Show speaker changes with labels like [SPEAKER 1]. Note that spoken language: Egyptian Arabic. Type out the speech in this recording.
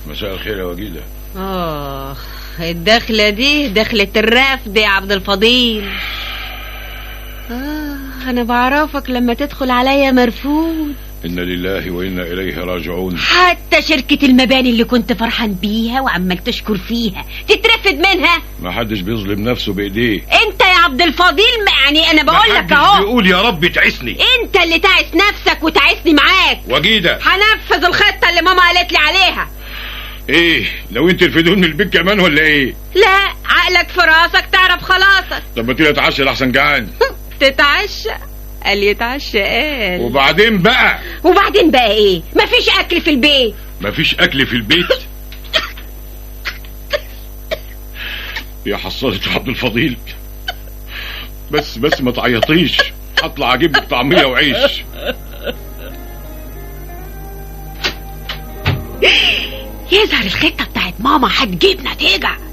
[SPEAKER 1] مساء الخير يا وجيده
[SPEAKER 2] اه الدخلة دي دخلة الرفد يا عبد الفضيل آه أنا بعرفك لما تدخل عليا مرفوض
[SPEAKER 1] انا لله وانا اليه راجعون
[SPEAKER 2] حتى شركة المباني اللي كنت فرحان بيها وعمال تشكر فيها تترفد منها
[SPEAKER 1] ما حدش بيظلم نفسه بايديه
[SPEAKER 2] انت يا عبد الفضيل يعني انا بقول لك
[SPEAKER 1] محدش
[SPEAKER 2] اهو
[SPEAKER 1] بيقول يا رب تعسني
[SPEAKER 2] انت اللي تعس نفسك وتعسني معاك
[SPEAKER 1] وجيده
[SPEAKER 2] هنفذ الخطة اللي ماما قالت لي عليها
[SPEAKER 1] ايه لو انت الفدون من البيت كمان ولا ايه
[SPEAKER 2] لا عقلك في راسك تعرف خلاصك
[SPEAKER 1] طب ما تيجي اتعشى لحسن جعان
[SPEAKER 2] تتعشى قال يتعشى قال
[SPEAKER 1] وبعدين بقى
[SPEAKER 2] وبعدين بقى ايه مفيش اكل في البيت
[SPEAKER 1] مفيش اكل في البيت يا حصالة عبد الفضيل بس بس ما تعيطيش اطلع اجيب لك طعميه وعيش
[SPEAKER 2] يظهر الخطة بتاعت ماما هتجيب نتيجة